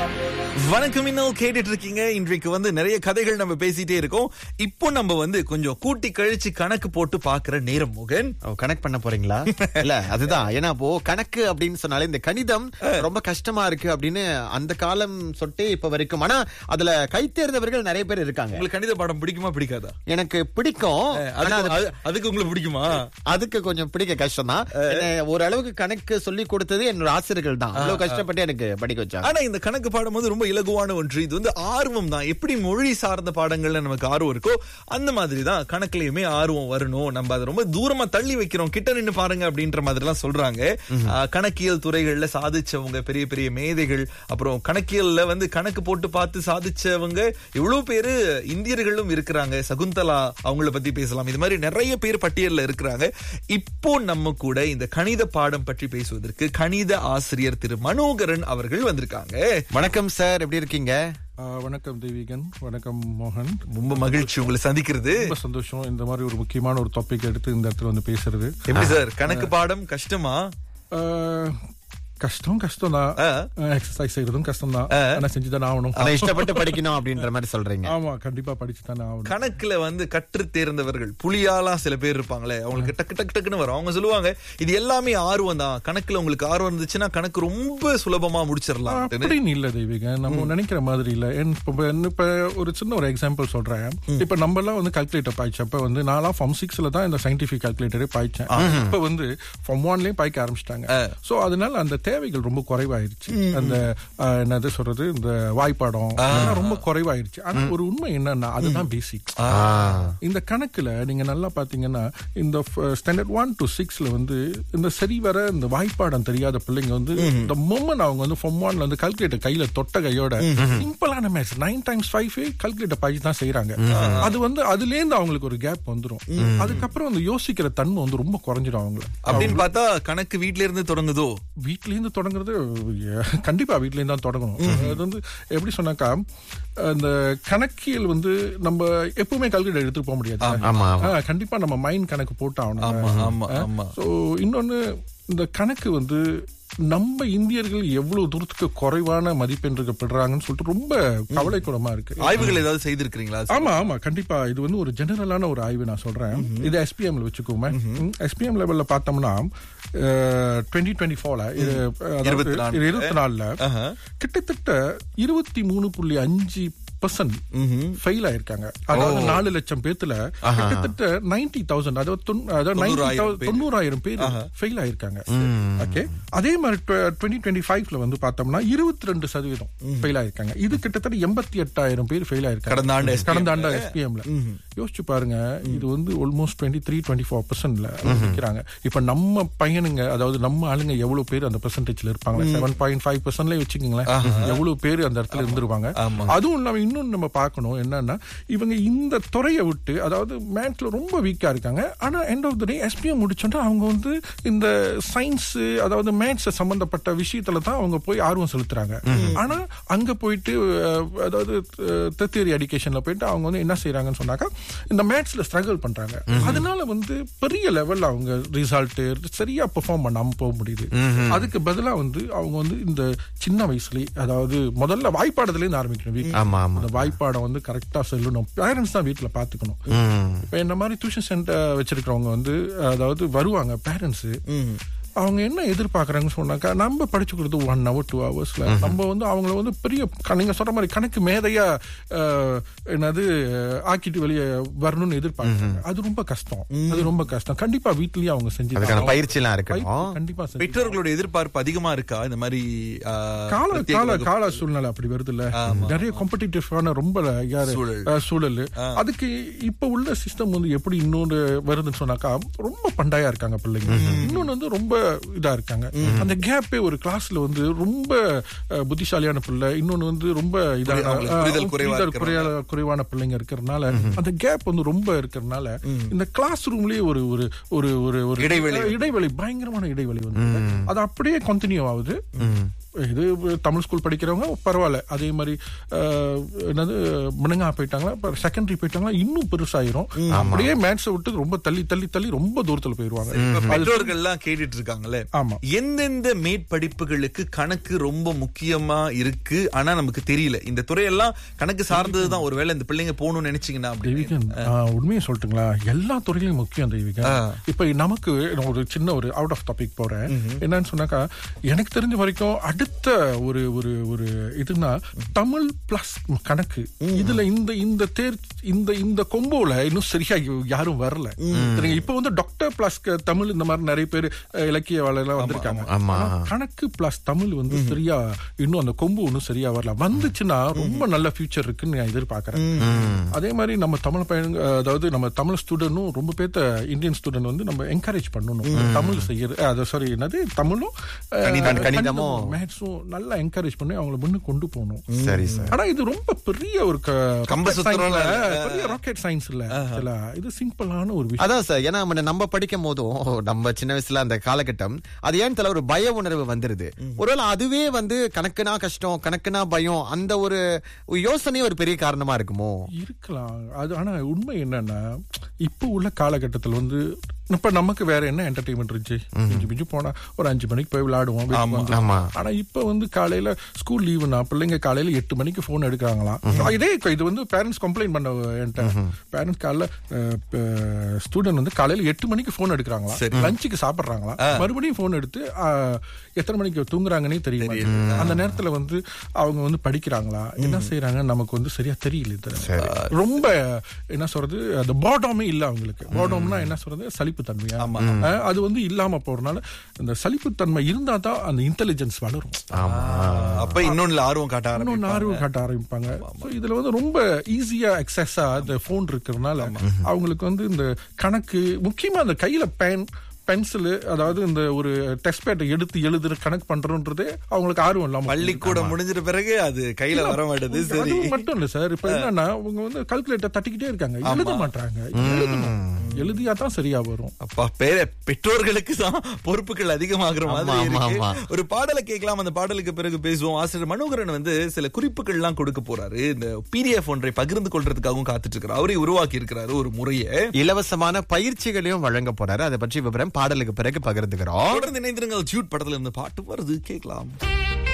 வணக்கம் இன்னும் கேட்டுட்டு இருக்கீங்க இன்றைக்கு வந்து நிறைய கதைகள் நம்ம பேசிட்டே இருக்கோம் இப்போ நம்ம வந்து கொஞ்சம் கூட்டி கழிச்சு கணக்கு போட்டு பாக்குற நேரம் மோகன் ஓ, கணக்கு பண்ண போறீங்களா இல்ல அதுதான் ஏன்னா இப்போ கணக்கு அப்படின்னு சொன்னாலே இந்த கணிதம் ரொம்ப கஷ்டமா இருக்கு அப்படின்னு அந்த காலம் சொட்டே இப்ப வரைக்கும் ஆனா அதுல கை தேர்ந்தவர்கள் நிறைய பேர் இருக்காங்க உங்களுக்கு கணித பாடம் பிடிக்குமா பிடிக்காதா எனக்கு பிடிக்கும் ஆனா அதுக்கு- அது- அது- அதுக்கு உங்களுக்கு பிடிக்குமா அதுக்கு கொஞ்சம் பிடிக்க கஷ்டம் தான் ஓரளவுக்கு கணக்கு சொல்லி கொடுத்தது என்னோட ஆசிரியர்கள் தான் அவ்வளவு கஷ்டப்பட்டு எனக்கு படிக்க வச்சாங்க ஆனா இந்த கணக்கு பாடம் வந்து ரொம்ப இலகுவான ஒன்று இது வந்து ஆர்வம் தான் எப்படி மொழி சார்ந்த பாடங்கள்ல நமக்கு ஆர்வம் இருக்கோ அந்த மாதிரி தான் கணக்குலயுமே ஆர்வம் வரணும் நம்ம அதை ரொம்ப தூரமா தள்ளி வைக்கிறோம் கிட்ட நின்னு பாருங்க அப்படின்ற மாதிரி எல்லாம் சொல்றாங்க ஆஹ், கணக்கியல் துறைகள்ல சாதிச்சவங்க பெரிய பெரிய மேதைகள் அப்புறம் கணக்கியல்ல வந்து கணக்கு போட்டு பார்த்து சாதிச்சவங்க எவ்வளவு பேரு இந்தியர்களும் இருக்கிறாங்க சகுந்தலா அவங்கள பத்தி பேசலாம் இது மாதிரி நிறைய பேர் பட்டியல்ல இருக்கிறாங்க இப்போ நம்ம கூட இந்த கணித பாடம் பற்றி பேசுவதற்கு கணித ஆசிரியர் திரு மனோகரன் அவர்கள் வந்திருக்காங்க வணக்கம் சார் எப்படி இருக்கீங்க ஆ, வணக்கம் தேவிகன் வணக்கம் மோகன் ரொம்ப மகிழ்ச்சி உங்களை சந்திக்கிறது ரொம்ப சந்தோஷம் இந்த மாதிரி ஒரு முக்கியமான ஒரு டாபிக் எடுத்து இந்த இடத்துல வந்து பேசுறது எப்படி சார் கணக்கு பாடம் கஷ்டமா ஆ, கஷ்டம் கஷ்டம் தான் ஆ. எக்ஸசைஸ் செய்யறதும் கஷ்டம் தான் ஆனா செஞ்சுதான் ஆகணும் ஆனா இஷ்டப்பட்டு படிக்கணும் அப்படின்ற மாதிரி சொல்றீங்க ஆமா கண்டிப்பா படிச்சு தானே ஆகணும் கணக்குல வந்து கற்று தேர்ந்தவர்கள் புலியாலா சில பேர் இருப்பாங்களே அவங்களுக்கு டக்கு டக்கு டக்குன்னு வரும் அவங்க சொல்லுவாங்க இது எல்லாமே ஆர்வம் தான் கணக்குல உங்களுக்கு ஆர்வம் இருந்துச்சுன்னா கணக்கு ரொம்ப சுலபமா முடிச்சிடலாம் அப்படின்னு இல்ல தெய்வீக நம்ம நினைக்கிற மாதிரி இல்ல என் இப்ப இப்ப ஒரு சின்ன ஒரு எக்ஸாம்பிள் சொல்றேன் இப்ப நம்ம எல்லாம் வந்து கால்குலேட்டர் பாய்ச்சப்ப வந்து நான்லாம் ஃபார்ம் சிக்ஸ்ல தான் இந்த சயின்டிபிக் கால்குலேட்டரே பாய்ச்சேன் இப்ப வந்து ஃபார்ம் ஒன்லயும் பாய்க்க ஆரம்பிச்சிட்டாங்க சோ அதனால அந்த தேவைகள் ரொம்ப குறைவாயிருச்சு அந்த அஹ், என்னது சொல்றது இந்த வாய்ப்பாடம் அதெல்லாம் ரொம்ப குறைவாயிருச்சு ஆனா ஒரு உண்மை என்னன்னா அதுதான் பேசிக் இந்த கணக்குல நீங்க நல்லா பாத்தீங்கன்னா இந்த ஸ்டாண்டர்ட் ஒன் டு சிக்ஸ்ல வந்து இந்த சரி வர இந்த வாய்ப்பாடம் தெரியாத பிள்ளைங்க வந்து இந்த மொமெண்ட் அவங்க வந்து ஃபார்ம் ஒன்ல வந்து கால்குலேட்டர் கையில தொட்ட கையோட சிம்பிளான math nine times five calculator பாய்ச்சி தான் செய்யறாங்க அது வந்து அதுல இருந்து அவங்களுக்கு ஒரு கேப் வந்துரும் அதுக்கப்புறம் அந்த யோசிக்கிற தன்மை வந்து ரொம்ப குறைஞ்சிடும் அவங்களுக்கு அப்படின்னு பார்த்தா கணக்கு வீட்ல இருந்து தொடங்குதோ வீட்ல இருந்து தொடங்குறது அஹ், கண்டிப்பா வீட்ல இருந்து தான் தொடங்கணும் அது வந்து எப்படி சொன்னாக்கா அந்த கணக்கியல் வந்து நம்ம எப்பவுமே கால்குலேட்டர் எடுத்துட்டு போக முடியாது ஆமா ஆ, கண்டிப்பா நம்ம மைண்ட் கணக்கு போட்டு ஆமா ஆகணும் ஆமா ஆமா சோ இன்னொன்னு இந்த கணக்கு வந்து நம்ம இந்தியர்கள் எவ்வளவு தூரத்துக்கு குறைவான மதிப்பெண்கள் பெறாங்கன்னு சொல்லிட்டு ரொம்ப கவலைக்குடமா இருக்கு ஆய்வுகள் ஏதாவது செய்திருக்கிறீங்களா ஆமா ஆமா கண்டிப்பா இது வந்து ஒரு ஜெனரலான ஒரு ஆய்வு நான் சொல்றேன் இது எஸ்பிஎம்ல வச்சுக்கோமே எஸ்பிஎம் லெவல்ல பார்த்தோம்னா டுவெண்ட்டி டுவெண்ட்டி ஃபோர்ல இருபத்தி நாலு. இருபத்தி நாலுல ஆஹா. கிட்டத்தட்ட இருபத்தி மூணு புள்ளி அஞ்சு பர்சன்ட் ஃபெயில் ஆயிருக்காங்க அதாவது நாலு லட்சம் பேத்துல கிட்டத்தட்ட நைன்டி தௌசண்ட் அதாவது தொண்ணூ- அதாவது 90,000 பேர். தொண்ணூறாயிரம் பேர் ஃபெயில் ஆயிருக்காங்க ஓகே அதே மாதிரி டுவெண்ட்டி டுவெண்ட்டி ஃபைவ்ல வந்து பார்த்தோம்னா இருபத்தி ரெண்டு சதவீதம் ஃபெயில் ஆயிருக்காங்க இது கிட்டத்தட்ட எண்பத்தி எட்டாயிரம் பேர் ஃபெயில் ஆயிருக்காங்க கடந்த ஆண்டு SPM கடந்த ஆண்டு எஸ்பிஎம்ல யோசிச்சு பாருங்க இது வந்து almost twenty three twenty four பர்சன்ட்ல நிக்கிறாங்க இப்ப நம்ம பையனுங்க அதாவது நம்ம ஆளுங்க எவ்வளவு பேர் அந்த பெர்சன்டேஜ்ல இருப்பாங்க செவன் பாயிண்ட் ஃபைவ் பர்சன்ட்ல வச்சுக்கோங்களேன் எவ்வளவு பேர் அந்த இடத்துல இருந்துருவாங்க அதுவும் இல்லாம இன்னும் நம்ம பார்க்கணும் என்னன்னா இவங்க இந்த துறையை விட்டு அதாவது மேத்ஸ்ல ரொம்ப வீக்கா இருக்காங்க ஆனா end of the day S P M முடிச்சோன்னா அவங்க வந்து இந்த சயின்ஸ் அதாவது மேத்ஸ் சம்பந்தப்பட்ட விஷயத்துல தான் அவங்க போய் ஆர்வம் செலுத்துறாங்க ஆனா அங்க போயிட்டு அஹ், அதாவது தெத்தியரி எஜுகேஷன்ல போயிட்டு அவங்க வந்து என்ன செய்யறாங்கன்னு சொன்னாக்கா இந்த மேத்ஸ்ல ஸ்ட்ரகிள் பண்றாங்க அதனால வந்து பெரிய லெவல்ல அவங்க ரிசல்ட் சரியா பெர்ஃபார்ம் பண்ணாம போக முடியுது அதுக்கு பதிலா வந்து அவங்க வந்து இந்த சின்ன வயசுலயே அதாவது முதல்ல வாய்ப்பாடத்துல இருந்து ஆரம்பிக்கணும் வீட்ல. ஆமா ஆமா அந்த வாய்ப்பாடம் வந்து கரெக்டா சொல்லணும் பேரண்ட்ஸ் தான் வீட்ல பாத்துக்கணும் இப்ப என்ன மாதிரி டியூஷன் சென்டர் வச்சிருக்கிறவங்க வந்து அதாவது வருவாங்க பேரண்ட்ஸ் அவங்க என்ன எதிர்பார்க்கறாங்கன்னு சொன்னாக்கா நம்ம படிச்சு கொடுத்து ஒன் ஹவர் டூ ஹவர்ஸ்ல நம்ம வந்து அவங்கள வந்து பெரிய க- நீங்க சொல்ற மாதிரி கணக்கு மேதையா அஹ், என்னது அஹ், ஆக்கிட்டு வெளியே வரணும்னு எதிர்பார்க்கறாங்க அது ரொம்ப கஷ்டம் அது ரொம்ப கஷ்டம் கண்டிப்பா வீட்லயே அவங்க செஞ்சு அதுக்கான பயிற்சி எல்லாம் இருக்கணும் கண்டிப்பா செஞ்சு பெற்றோர்களோட எதிர்பார்ப்பு அதிகமா இருக்கா இந்த மாதிரி ஆஹ், கால பிரத்யேக கால வகுப்பு? கால சூழ்நிலை அப்படி வருது இல்ல நிறைய காம்படிட்டிவான ரொம்ப யாரு சூழல். அஹ், சூழல் அதுக்கு இப்ப உள்ள சிஸ்டம் வந்து எப்படி இன்னொன்று வருதுன்னு சொன்னாக்கா ரொம்ப பண்டாயா இருக்காங்க பிள்ளைங்க இன்னொன்னு வந்து ரொம்ப இதா இருக்காங்க அந்த கேப்பே ஒரு கிளாஸ்ல வந்து ரொம்ப அஹ், புத்திசாலியான பிள்ளை இன்னொன்னு வந்து ரொம்ப இதான அவங்களுக்கு புரிதல் குறைவா புரிதல் இருக்கிறனால. குறையா- குறைவான பிள்ளைங்க இருக்கிறதுனால அந்த கேப் வந்து ரொம்ப இருக்கிறதுனால இந்த கிளாஸ் ரூம்லயே ஒரு ஒரு ஒரு ஒரு ஒரு இடைவெளி. இடைவெளி பயங்கரமான இடைவெளி வந்து அது அப்படியே கண்டினியூ ஆகுது இது தமிழ் ஸ்கூல் படிக்கிறவங்க பரவாயில்ல அதே மாதிரி அஹ், என்னது முனங்கா போயிட்டாங்களா இப்போ செகண்டரி போயிட்டாங்களா இன்னும் பெருசாயிரும் அப்படியே மேத்ஸை விட்டு ரொம்ப தள்ளி தள்ளி தள்ளி ரொம்ப தூரத்துல போயிருவாங்க இப்ப பெற்றோர்கள் எல்லாம் கேட்டுட்டு இருக்காங்கல்ல ஆமா. எந்தெந்த மேற்படிப்புகளுக்கு கணக்கு ரொம்ப முக்கியமா இருக்கு ஆனா நமக்கு தெரியல இந்த துறையெல்லாம் கணக்கு சார்ந்ததுதான் ஒருவேளை இந்த பிள்ளைங்க போகணும்னு நினைச்சீங்கன்னா அப்படி தெய்வீகன் ஆஹ், உண்மையை சொல்லட்டுங்களா எல்லா துறையிலும் முக்கியம் தெய்வீகன் இப்ப நமக்கு நான் ஒரு சின்ன ஒரு அவுட் ஆஃப் டாபிக் போறேன் என்னன்னு சொன்னாக்கா எனக்கு தெரிஞ்ச வரைக்கும் அடுத்த ஒரு ஒரு ஒரு இதுனா தமிழ் பிளஸ் கணக்கு இதுல இந்த இந்த தேர் இந்த இந்த கொம்போல இன்னும் சரியா யாரும் வரல சரிங்க இப்ப வந்து டாக்டர் பிளஸ் தமிழ் இந்த மாதிரி நிறைய பேர் அஹ், இலக்கியவாளர் எல்லாம் வந்திருக்காங்க ஆமா. ஆனா கணக்கு பிளஸ் தமிழ் வந்து சரியா இன்னும் அந்த கொம்பு ஒன்றும் சரியா வரல வந்துச்சுன்னா ரொம்ப நல்ல ஃபியூச்சர் இருக்குன்னு நான் எதிர்பார்க்கறேன் அதே மாதிரி நம்ம தமிழ் பையன் அதாவது நம்ம தமிழ் ஸ்டூடெண்ட்டும் ரொம்ப பேர்த்த இந்தியன் ஸ்டூடெண்ட் வந்து நம்ம என்கரேஜ் பண்ணணும் தமிழ் செய்யறது அது சாரி என்னது தமிழும் அஹ், கணிதம், கணிதமும். மேத்ஸும் நல்லா என்கரேஜ் பண்ணி அவங்கள முன்னு கொண்டு போகணும் சரி சார் ஆனா இது ரொம்ப பெரிய ஒரு க- கம்ப rocket சுத்துறோம்ல. science இல்ல, பெரிய ராக்கெட் சயின்ஸ் இல்ல இதுல இது சிம்பிளான ஒரு விஷயம் அதான் சார் ஏன்னா நம்ம நம்ம படிக்கும் போதும் நம்ம சின்ன வயசுல அந்த காலகட்டம் அது ஏன் தெரியல ஒரு பய உணர்வு வந்துருது ஒருவேளை அதுவே வந்து கணக்குனா கஷ்டம் கணக்குனா பயம் அந்த ஒரு யோசனை ஒரு பெரிய காரணமா இருக்குமோ இருக்கலாம் அது ஆனா உண்மை என்னன்னா இப்ப உள்ள காலகட்டத்தில் வந்து இப்ப நமக்கு வேற என்ன என்டர்டைன்மெண்ட் இருந்துச்சு மிஞ்சி மிஞ்சி போனா ஒரு அஞ்சு மணிக்கு போய் விளையாடுவோம் வீட்டுக்கு வந்துருவோம். ஆமா. ஆனா இப்ப வந்து காலையில ஸ்கூல் லீவுனா பிள்ளைங்க காலையில எட்டு மணிக்கு போன் எடுக்கிறாங்களாம் இதே இது வந்து பேரண்ட்ஸ் கம்ப்ளைண்ட் பண்ண என்கிட்ட பேரண்ட்ஸ் காலைல ஸ்டூடெண்ட் வந்து காலையில எட்டு மணிக்கு போன் எடுக்கிறாங்களா லஞ்சுக்கு சாப்பிடுறாங்களா மறுபடியும் போன் எடுத்து அஹ், எத்தனை மணிக்கு தூங்குறாங்கன்னே தெரிய மாட்டேங்குது. அந்த நேரத்துல வந்து அவங்க வந்து படிக்கிறாங்களா என்ன செய்யறாங்க நமக்கு வந்து சரியா தெரியல இது ரொம்ப என்ன சொல்றது அந்த பாடமே இல்ல அவங்களுக்கு பாடம்னா என்ன சொல்றது சலிப்பு தன்மையா அஹ், அது வந்து இல்லாம போறதுனால இந்த சலிப்பு தன்மை இருந்தா தான் அந்த இன்டெலிஜென்ஸ் வளரும் அப்ப இன்னொன்னு ஆர்வம் காட்ட இன்னொன்னு ஆரம்பிப்பாங்க ஆர்வம் காட்ட ஆரம்பிப்பாங்க So இதுல வந்து ரொம்ப ஈஸியா அக்சஸா இந்த போன் இருக்கிறதுனால அவங்களுக்கு வந்து இந்த கணக்கு முக்கியமா அந்த கையில பேன் பென்சில் அதாவது இந்த ஒரு டெஸ்ட் பேட்டை எடுத்து எழுதுற கணக்கு பண்றோன்றதே அவங்களுக்கு ஆர்வம் இல்லாம பள்ளிக்கூடம் முடிஞ்சிட்ட பிறகு அது கையில வர மாட்டேது சரி அது மட்டும் இல்ல சார் இப்ப என்னன்னா அவங்க வந்து கால்குலேட்டர் தட்டிக்கிட்டே இருக்காங்க எழுத மாட்டாங்க எழுதணும் எழுதியா தான் சரியா வரும் அப்பா பேர பெற்றோர்களுக்கு தான் பொறுப்புகள் அதிகமாகிற மாதிரி ஆமா, இருக்கு ஆமா. ஒரு பாடலை கேட்கலாம் அந்த பாடலுக்கு பிறகு பேசுவோம் ஆசிரியர் மனோகரன் வந்து சில குறிப்புகள் எல்லாம் கொடுக்க போறாரு இந்த பிடிஎஃப் ஒன்றை பகிர்ந்து கொள்றதுக்காகவும் காத்துட்டு இருக்கிறார் அவரே உருவாக்கி இருக்கிறாரு ஒரு முறையை இலவசமான பயிற்சிகளையும் வழங்க போறாரு அதை பற்றி விவரம் பாடலுக்கு பிறகு பகிர்ந்துக்கிறோம் தொடர்ந்து இணைந்திருங்கள் ஜூட் படத்துல இருந்து பாட்டு வருது கேட்கலாம்